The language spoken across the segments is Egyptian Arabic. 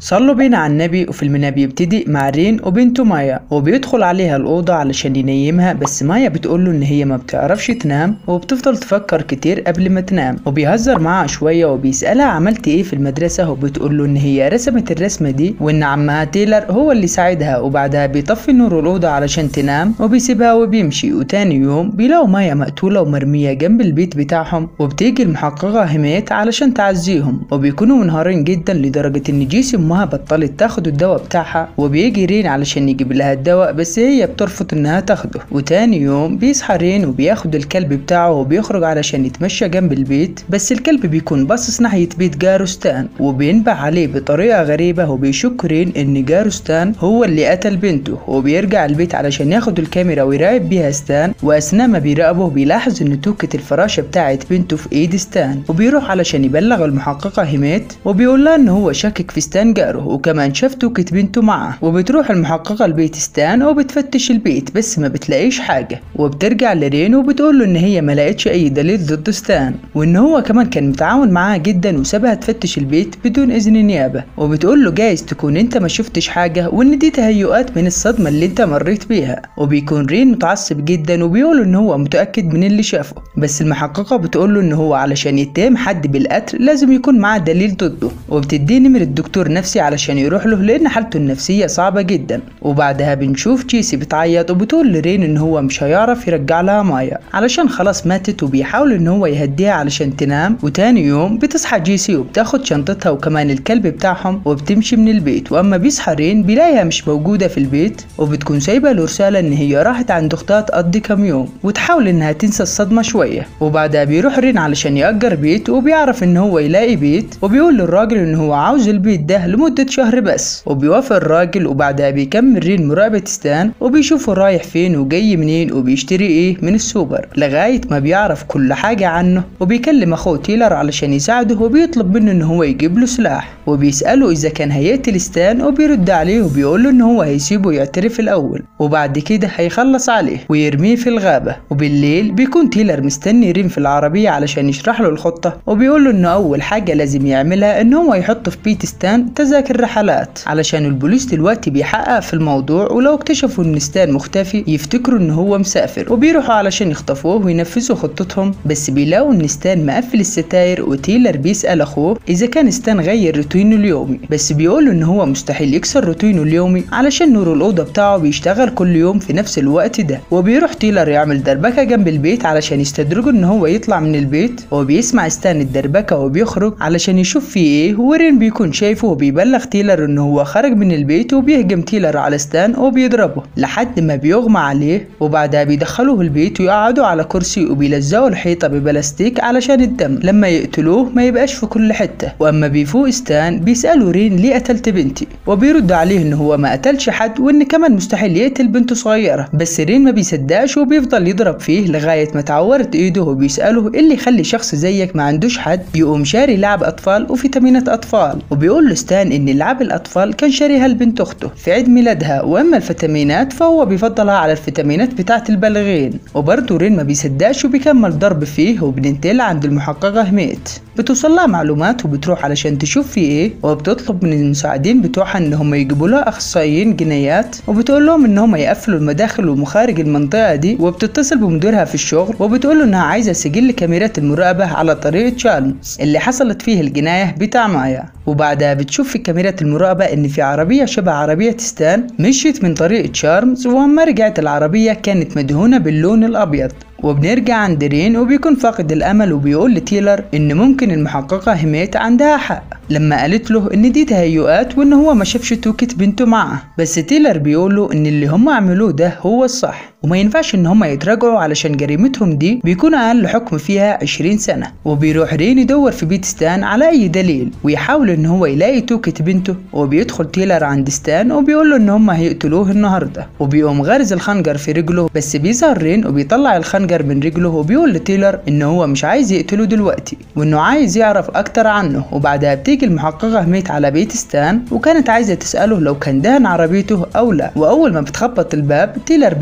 صلوا بينا على النبي وفيلمنا بيبتدي مع رين وبنته مايا وبيدخل عليها الأوضة علشان ينيمها بس مايا بتقوله إن هي ما بتعرفش تنام وبتفضل تفكر كتير قبل ما تنام وبيهزر معاها شوية وبيسألها عملت إيه في المدرسة وبتقوله إن هي رسمت الرسمة دي وإن عمها تيلر هو اللي ساعدها وبعدها بيطفي نور الأوضة علشان تنام وبيسيبها وبيمشي وتاني يوم بيلاقوا مايا مقتولة ومرمية جنب البيت بتاعهم وبتيجي المحققة هيميت علشان تعزيهم وبيكونوا منهارين جدا لدرجة إن جيسي أمها بطلت تاخد الدواء بتاعها وبيجي رين علشان يجيب لها الدواء بس هي بترفض إنها تاخده وتاني يوم بيصحى رين وبياخد الكلب بتاعه وبيخرج علشان يتمشى جنب البيت بس الكلب بيكون باصص ناحية بيت جاروستان وبينبه عليه بطريقة غريبة وبيشك رين إن جاروستان هو اللي قتل بنته وبيرجع البيت علشان ياخد الكاميرا ويراقب بيها ستان وأثناء ما بيراقبه بيلاحظ إن توكة الفراشة بتاعت بنته في إيد ستان وبيروح علشان يبلغ المحققة هيميت وبيقول لها إن هو شاكك في ستان جاره وكمان شاف توكة بنته معاه وبتروح المحققة لبيت ستان وبتفتش البيت بس ما بتلاقيش حاجة وبترجع لرين وبتقول له إن هي ما لقتش أي دليل ضد ستان وإن هو كمان كان متعاون معاها جدا وسابها تفتش البيت بدون إذن نيابة وبتقول له جايز تكون أنت ما شفتش حاجة وإن دي تهيؤات من الصدمة اللي أنت مريت بيها وبيكون رين متعصب جدا وبيقول إن هو متأكد من اللي شافه بس المحققة بتقول له إن هو علشان يتهم حد بالقتل لازم يكون معاه دليل ضده وبتديه نمرة دكتور نفسي علشان يروح له لأن حالته النفسية صعبة جدا وبعدها بنشوف جيسي بتعيط وبتقول لرين إن هو مش هيعرف يرجع لها مايا علشان خلاص ماتت وبيحاول إن هو يهديها علشان تنام وتاني يوم بتصحى جيسي وبتاخد شنطتها وكمان الكلب بتاعهم وبتمشي من البيت وأما بيصحى رين بيلاقيها مش موجودة في البيت وبتكون سايبة له رسالة إن هي راحت عند أختها تقضي كام يوم وتحاول إنها تنسى الصدمة شوية وبعدها بيروح رين علشان يأجر بيت وبيعرف إن هو يلاقي بيت وبيقول للراجل إن هو عاوز البيت ده لمدة شهر بس وبيوافق الراجل وبعدها بيكمل رين مراقبة ستان وبيشوفه رايح فين وجاي منين وبيشتري ايه من السوبر لغاية ما بيعرف كل حاجة عنه وبيكلم اخوه تيلر علشان يساعده وبيطلب منه ان هو يجيب له سلاح وبيسأله اذا كان هيقتل ستان وبيرد عليه وبيقول له ان هو هيسيبه يعترف الاول وبعد كده هيخلص عليه ويرميه في الغابة وبالليل بيكون تيلر مستني رين في العربية علشان يشرح له الخطة وبيقول له انه اول حاجة لازم يعملها ان هو يحط في بيت ستان تذاكر رحلات علشان البوليس دلوقتي بيحقق في الموضوع ولو اكتشفوا ان ستان مختفي يفتكروا ان هو مسافر وبيروحوا علشان يخطفوه وينفذوا خطتهم بس بيلاقوا ان ستان مقفل الستاير وتيلر بيسأل اخوه اذا كان ستان غير روتينه اليومي بس بيقولوا ان هو مستحيل يكسر روتينه اليومي علشان نور الاوضه بتاعه بيشتغل كل يوم في نفس الوقت ده وبيروح تيلر يعمل دربكه جنب البيت علشان يستدرجوا ان هو يطلع من البيت وبيسمع ستان الدربكه وبيخرج علشان يشوف فيه ايه ورين بيكون شايفه وبيبلغ تيلر ان هو خرج من البيت وبيهجم تيلر على ستان وبيضربه لحد ما بيغمى عليه وبعدها بيدخلوه البيت ويقعدوا على كرسي وبيلزقوا الحيطه ببلاستيك علشان الدم لما يقتلوه ما يبقاش في كل حته واما بيفوق ستان بيسالوا رين ليه قتلت بنتي وبيرد عليه ان هو ما قتلش حد وان كمان مستحيل يقتل بنته صغيره بس رين ما بيصدقش وبيفضل يضرب فيه لغايه ما اتعورت ايده وبيساله ايه اللي يخلي شخص زيك ما عندوش حد يقوم شاري لعب اطفال وفيتامينات اطفال وبيقول له ستان ان لعب الاطفال كان شاريها لبنت اخته في عيد ميلادها واما الفيتامينات فهو بيفضلها على الفيتامينات بتاعه البالغين وبرضه رين ما بيصدقش وبيكمل ضرب فيه وبننتقل عند المحققه هميت بتوصل لها معلومات وبتروح علشان تشوف في ايه وبتطلب من المساعدين بتوعها ان هم يجيبوا لها اخصائيين جنايات وبتقول لهم ان هم يقفلوا المداخل ومخارج المنطقه دي وبتتصل بمديرها في الشغل وبتقول له انها عايزه سجل كاميرات المراقبه على طريق تشارلز اللي حصلت فيه الجنايه بتاع مايا وبعدها بتشوف في كاميرات المراقبه ان في عربيه شبه عربيه ستان مشيت من طريق تشارمز واما رجعت العربيه كانت مدهونه باللون الابيض وبنرجع عند رين وبيكون فاقد الامل وبيقول لتيلر ان ممكن المحققه هميت عندها حق لما قالت له ان دي تهيؤات وان هو ما شافش توكة بنته معاه بس تيلر بيقول له ان اللي هم عملوه ده هو الصح وما ينفعش ان هم يتراجعوا علشان جريمتهم دي بيكون اقل حكم فيها 20 سنه وبيروح رين يدور في بيت ستان على اي دليل ويحاول ان هو يلاقي توكة بنته وبيدخل تيلر عند ستان وبيقول له ان هم هيقتلوه النهارده وبيقوم غارز الخنجر في رجله بس بيظهر رين وبيطلع الخنجر من رجله وبيقول لتيلر ان هو مش عايز يقتله دلوقتي وانه عايز يعرف اكتر عنه وبعدها بتيجي المحققه هميت على بيت ستان وكانت عايزه تساله لو كان دهن عربيته او لا واول ما بتخبط الباب تيلر بيمسك ستان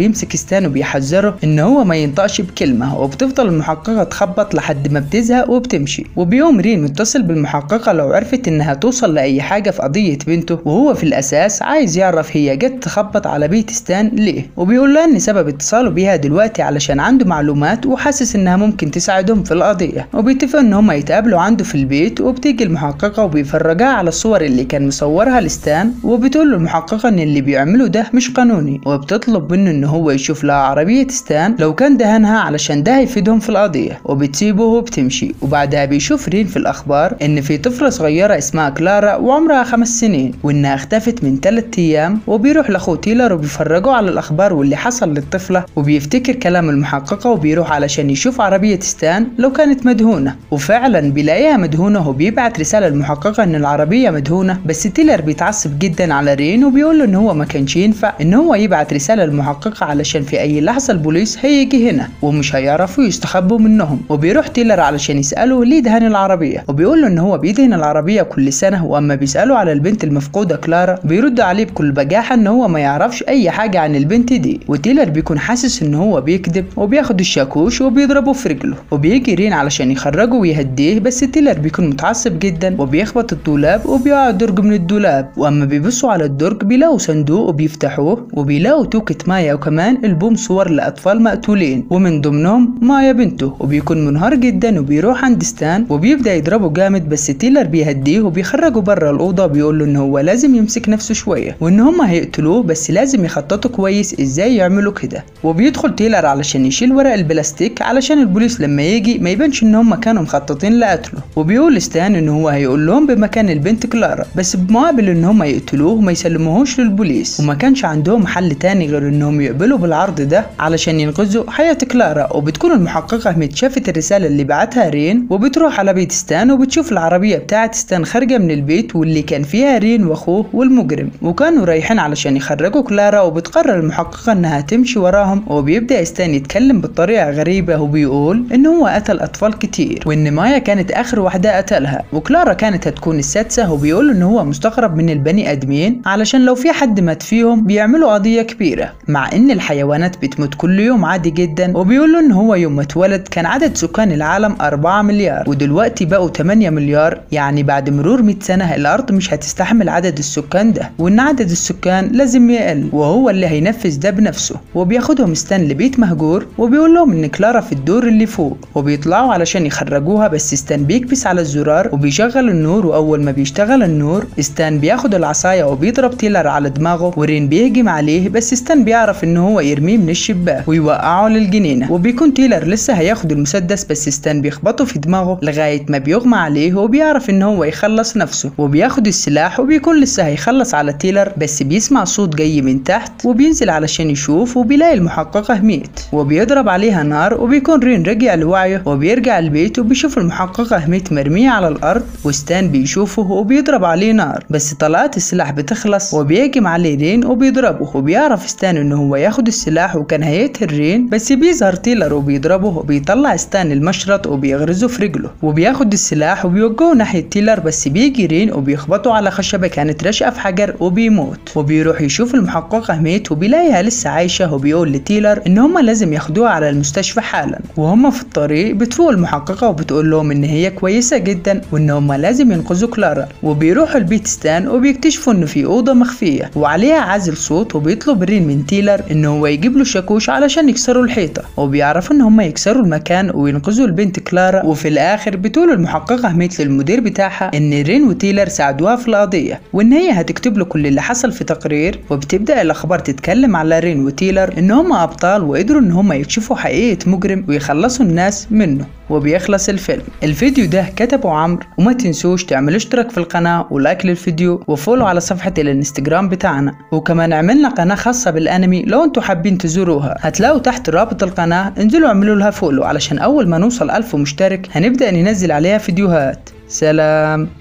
ستان وبيحذره ان هو ما ينطقش بكلمه وبتفضل المحققه تخبط لحد ما بتزهق وبتمشي وبيقوم رين متصل بالمحققه لو عرفت انها توصل لاي حاجه في قضيه بنته وهو في الاساس عايز يعرف هي جت تخبط على بيت ستان ليه وبيقول لها ان سبب اتصاله بيها دلوقتي علشان عنده معلومات وحاسس انها ممكن تساعدهم في القضيه وبيتفقوا ان هما يتقابلوا عنده في البيت وبتيجي المحققه وبيفرجها على الصور اللي كان مصورها لستان وبتقول له المحققه ان اللي بيعمله ده مش قانوني وبتطلب منه ان هو يشوف لها عربيه ستان لو كان دهنها علشان ده هيفيدهم في القضيه وبتسيبه وبتمشي وبعدها بيشوف رين في الاخبار ان في طفله صغيره اسمها كلارا وعمرها خمس سنين وانها اختفت من 3 ايام وبيروح لاخوه تيلر وبيفرجوا على الاخبار واللي حصل للطفله وبيفتكر كلام المحققه وبيروح علشان يشوف عربيه ستان لو كانت مدهونه وفعلا بيلاقيها مدهونه وبيبعت رساله للمحققه ان العربيه مدهونه بس تيلر بيتعصب جدا على رين وبيقول له ان هو ما كانش ينفع ان هو يبعت رساله للمحققه علشان في اي لحظه البوليس هيجي هنا ومش هيعرفوا يستخبوا منهم وبيروح تيلر علشان يساله ليه دهن العربيه وبيقول له ان هو بيدهن العربيه كل سنه واما بيساله على البنت المفقوده كلارا بيرد عليه بكل بجاحه ان هو ما يعرفش اي حاجه عن البنت دي وتيلر بيكون حاسس ان هو بيكذب وبياخد الشاكوش وبيضربه في رجله وبيجي رين علشان يخرجه ويهديه بس تيلر بيكون متعصب جدا وبيخبط الدولاب وبيقع درج من الدولاب واما بيبصوا على الدرج بيلاقوا صندوق وبيفتحوه وبيلاقوا توكة مايا وكمان البوم صور لاطفال مقتولين ومن ضمنهم مايا بنته وبيكون منهار جدا وبيروح عند ستان وبيبدا يضربه جامد بس تيلر بيهديه وبيخرجه بره الاوضه بيقول له ان هو لازم يمسك نفسه شويه وان هما هيقتلوه بس لازم يخططوا كويس ازاي يعملوا كده وبيدخل تيلر علشان يشيل ورق البلاستيك علشان البوليس لما يجي ما يبانش ان هما كانوا مخططين لقتله وبيقول ستان ان هو هيقول لهم بمكان البنت كلارا بس بمقابل ان هما يقتلوه وما يسلموهوش للبوليس وما كانش عندهم حل تاني غير انهم يقبلوا بالعرض ده علشان ينقذوا حياة كلارا وبتكون المحققة ميت شافت الرسالة اللي بعتها رين وبتروح على بيت ستان وبتشوف العربية بتاعت ستان خارجة من البيت واللي كان فيها رين واخوه والمجرم وكانوا رايحين علشان يخرجوا كلارا وبتقرر المحققة انها تمشي وراهم وبيبدأ ستان يتكلم بطريقة غريبة وبيقول ان هو قتل اطفال كتير وان مايا كانت اخر واحدة قتلها وكلارا كانت هتكون السادسة وبيقول ان هو مستغرب من البني ادمين علشان لو في حد مات فيهم بيعملوا قضية كبيرة مع ان الحيوانات بتموت كل يوم عادي جدا وبيقول له ان هو يوم ما اتولد كان عدد سكان العالم 4 مليار ودلوقتي بقوا 8 مليار يعني بعد مرور 100 سنة الارض مش هتستحمل عدد السكان ده وان عدد السكان لازم يقل وهو اللي هينفذ ده بنفسه وبياخدهم ستان لبيت مهجور وبيقول لهم ان كلارا في الدور اللي فوق وبيطلعوا علشان يخرجوها بس ستان بيكبس على الزرار وبيشغل النور واول ما بيشتغل النور ستان بياخد العصايه وبيضرب تيلر على دماغه ورين بيهجم عليه بس ستان بيعرف ان هو يرميه من الشباك ويوقعه للجنينه وبيكون تيلر لسه هياخد المسدس بس ستان بيخبطه في دماغه لغايه ما بيغمى عليه وبيعرف ان هو يخلص نفسه وبياخد السلاح وبيكون لسه هيخلص على تيلر بس بيسمع صوت جاي من تحت وبينزل علشان يشوف وبيلاقي المحققه ميت وبيضرب عليها نار وبيكون رين رجع لوعيه وبيرجع البيت وبيشوف المحققه ميت مرميه على الارض وستان بيشوفه وبيضرب عليه نار بس طلقات السلاح بتخلص وبيهجم عليه رين وبيضربه وبيعرف ستان ان هو ياخد السلاح وكان هيقتل رين بس بيظهر تيلر وبيضربه وبيطلع ستان المشرط وبيغرزه في رجله وبياخد السلاح وبيوجهه ناحيه تيلر بس بيجي رين وبيخبطه على خشبه كانت راشقه في حجر وبيموت وبيروح يشوف المحققه ميت وبيلاقيها لسه عايشه وبيقول لتيلر ان هما لازم ياخدوها على المستشفى حالا وهما في الطريق بتفوق المحققه وبتقول لهم ان هي كويسه جدا وان هما لازم ينقذوا كلارا وبيروحوا البيت ستان وبيكتشفوا ان في اوضه مخفيه وعليها عازل صوت وبيطلب رين من تيلر ان هو يجيب له شاكوش علشان يكسروا الحيطه وبيعرفوا ان هما يكسروا المكان وينقذوا البنت كلارا وفي الاخر بتقول المحققه ميت للمدير بتاعها ان رين وتيلر ساعدوها في القضيه وان هي هتكتب له كل اللي حصل في تقرير وبتبدا الاخبار تتكلم على رين وتيلر ان هما ابطال وقدروا ان هما يكشفوا حقيقه مجرم ويخلصوا الناس منه وبيخلص الفيلم الفيديو ده كتبه عمرو وما تنسوش تعملوا اشتراك في القناة ولايك للفيديو وفولو على صفحة الانستجرام بتاعنا وكمان عملنا قناة خاصة بالانمي لو انتوا حابين تزوروها هتلاقوا تحت رابط القناة انزلوا اعملوا لها فولو علشان اول ما نوصل ألف مشترك هنبدأ ننزل عليها فيديوهات سلام